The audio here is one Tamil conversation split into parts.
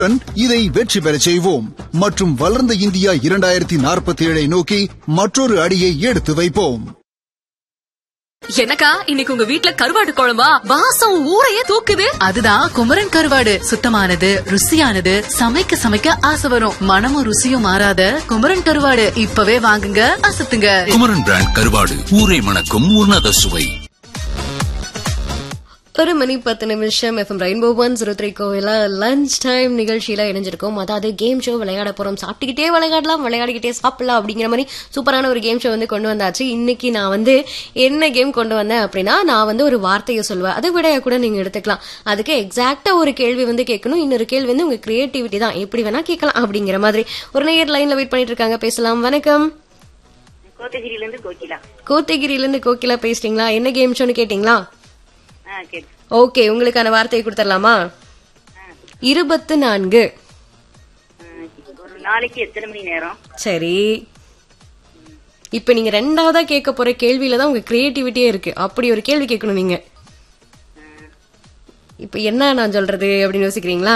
உடன் இதை வெற்றி பெறச் செய்வோம் மற்றும் வளர்ந்த இந்தியா இரண்டாயிரத்தி நாற்பத்தி ஏழை நோக்கி மற்றொரு அடியை எடுத்து வைப்போம் எனக்கா இன்னைக்கு உங்க வீட்ல கருவாடு குழம்பா வாசம் ஊரையே தூக்குது அதுதான் குமரன் கருவாடு சுத்தமானது ருசியானது சமைக்க சமைக்க ஆசை வரும் மனமும் ருசியும் மாறாத குமரன் கருவாடு இப்பவே வாங்குங்க அசத்துங்க குமரன் பிராண்ட் கருவாடு ஊரை மணக்கும் உன்னத சுவை ஒரு மணி பத்து நிமிஷம் F M rainbow one zero three கோவில லஞ்ச் டைம் நிகழ்ச்சியில இணைஞ்சிருக்கோம் அதாவது கேம் ஷோ விளையாட போறோம் சாப்பிட்டுக்கிட்டே விளையாடலாம் விளையாடிக்கிட்டே சாப்பிடலாம் அப்படிங்கிற மாதிரி சூப்பரான ஒரு கேம் ஷோ வந்து கொண்டு வந்தாச்சு இன்னைக்கு நான் வந்து என்ன கேம் கொண்டு வந்தேன் அப்படின்னா நான் வந்து ஒரு வார்த்தையை சொல்லுவேன் அது விடையா கூட நீங்க எடுத்துக்கலாம் அதுக்கு எக்ஸாக்டா ஒரு கேள்வி வந்து கேட்கணும் இன்னொரு கேள்வி வந்து உங்க கிரியேட்டிவிட்டி தான் எப்படி வேணா கேட்கலாம் அப்படிங்கிற மாதிரி ஒரு நேர் லைன்ல வெயிட் பண்ணிட்டு இருக்காங்க பேசலாம் வணக்கம் கோத்தகிரில இருந்து கோகிலா கோத்தகிரில இருந்து கோகிலா பேசுறீங்களா என்ன கேம் ஷோன்னு கேட்டீங்களா ஆ கேட்டு ஓகே உங்களுக்கான வார்த்தையை கொடுத்துடலாமா இருபத்து நான்கு ஒரு நாளைக்கு எத்தனை மணி நேரம் சரி இப்ப நீங்க ரெண்டாவதா கேட்க போற கேள்வியில தான் உங்க கிரியேட்டிவிட்டியே இருக்கு அப்படி ஒரு கேள்வி கேட்கணும் நீங்க இப்ப என்ன நான் சொல்றது அப்படின்னு யோசிக்கிறீங்களா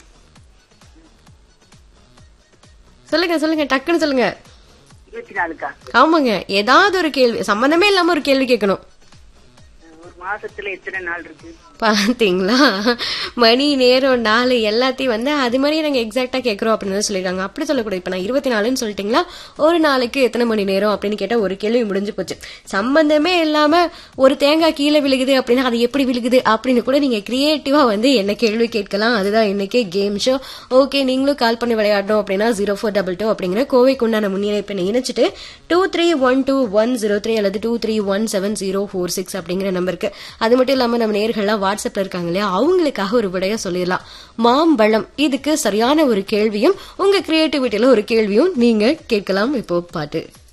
சொல்லுங்க சொல்லுங்க டக்குன்னு சொல்லுங்க இருபத்தி நாலுக்கா ஆமாங்க ஏதாவது ஒரு கேள்வி சம்பந்தமே இல்லாம ஒரு கேள்வி கேட்கணும் ஒரு மாசத்துல எத்தனை நாள் இருக்கு பாத்தீங்களா மணி நேரம் நாலு எல்லாத்தையும் வந்து அது மாதிரி நாங்க எக்ஸாக்டா கேக்குறோம் அப்படின்னு தான் சொல்லிருக்காங்க அப்படி சொல்லக்கூடாது இப்ப நான் இருபத்தி நாலுன்னு சொல்லிட்டீங்களா ஒரு நாளைக்கு எத்தனை மணி நேரம் அப்படின்னு கேட்டா ஒரு கேள்வி முடிஞ்சு போச்சு சம்பந்தமே இல்லாம ஒரு தேங்காய் கீழே விழுகுது அப்படின்னா அது எப்படி விழுகுது அப்படின்னு கூட நீங்க கிரியேட்டிவா வந்து என்ன கேள்வி கேட்கலாம் அதுதான் இன்னைக்கு கேம் ஷோ ஓகே நீங்களும் கால் பண்ணி விளையாடணும் அப்படின்னா ஜீரோ ஃபோர் டபுள் டூ அப்படிங்கிற கோவைக்கு உண்டான முன்னிணைப்பை இணைச்சிட்டு two three one two one zero three அல்லது two three one seven zero four six அப்படிங்கிற நம்பருக்கு அது மட்டும் இல்லாம நம்ம நேர்கள்லாம் வாட்ஸ்அப்ல இருக்காங்க இல்லையா அவங்களுக்காக ஒரு விடைய சொல்லிடலாம் மாம்பழம் இதுக்கு சரியான ஒரு கேள்வியும் உங்க கிரியேட்டிவிட்டியில ஒரு கேள்வியும் நீங்க கேட்கலாம் இப்போ பாட்டு